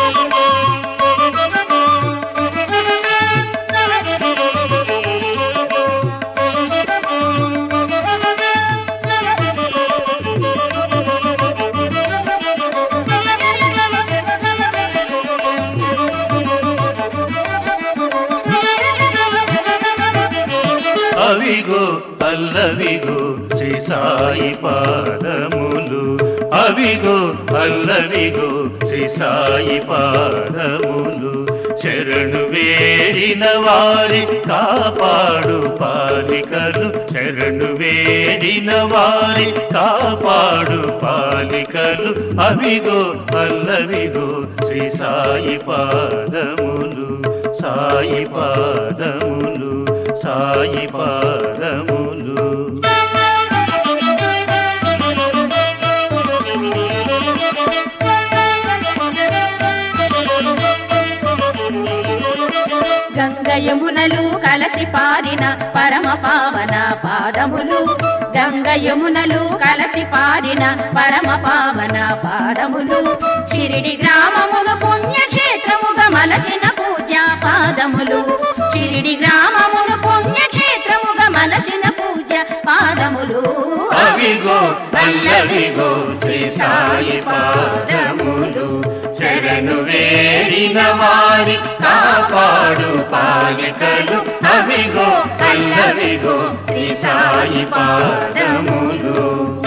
అవిగో అల్లవిగో శ్రీ సాయి పాదములు అవిగో అల్లవిగో శ్రీ సాయి పాదములు శరణు వేడిన వారి కాపాడు పాలికలు శరణు వేడిన వారి కాపాడు పాలికలు అవిగో అల్లవిగో శ్రీ సాయి పాదములు సాయి పాదములు సాయి పాదములు గంగయమునలు కలసి పారిన పరమ పావన పాదములు గంగయమునలు కలసి పారిన పరమ పావన పాదములు షిరిడి గ్రామమును పుణ్యక్షేత్రముగా మలచిన పూజా పాదములు షిరిడి గ్రామమును పుణ్యక్షేత్రముగా మలచిన పూజ పాదములు అవిగో అల్లవిగో శ్రీ సాయి పాదములు శరణు వేడిన వారి కాపాడు పాలికలు అవిగో అల్లవిగో శ్రీ సాయి పాదములు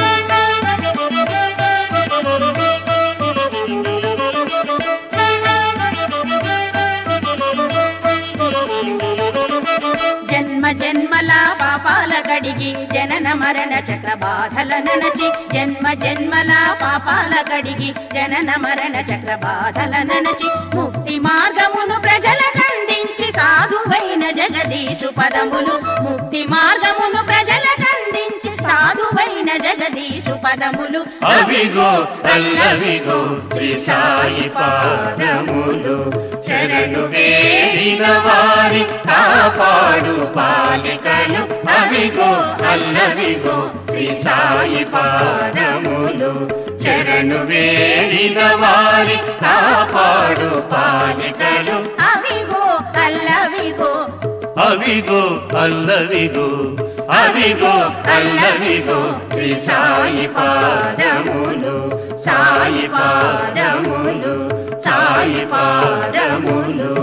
జన్మ జన్మల పాపాల కడిగి జనన మరణ చక్ర బాధల ననచి జన్మ జన్మల పాపాల కడిగి జనన మరణ చక్ర బాధల ననచి ముక్తి మార్గమును ప్రజలకందించి సాధువైన జగదీశు పదములు ముక్తి మార్గమును ప్రజలకందించి సాధువైన జగదీశు పదములు అవిగో అల్లవిగో శ్రీ సాయి పాదములు శరణు వేడిన వారి కాపాడు పాలికలు అవిగో అల్లవిగో శ్రీ సాయి పాదములు శరణు వేడిన వారి కాపాడు పాలికలు అవిగో అల్లవిగో అవిగో అల్లవిగో అవిగో అల్లవిగో శ్రీ సాయి పాదములు సాయి పాదములు సాయి పాదములు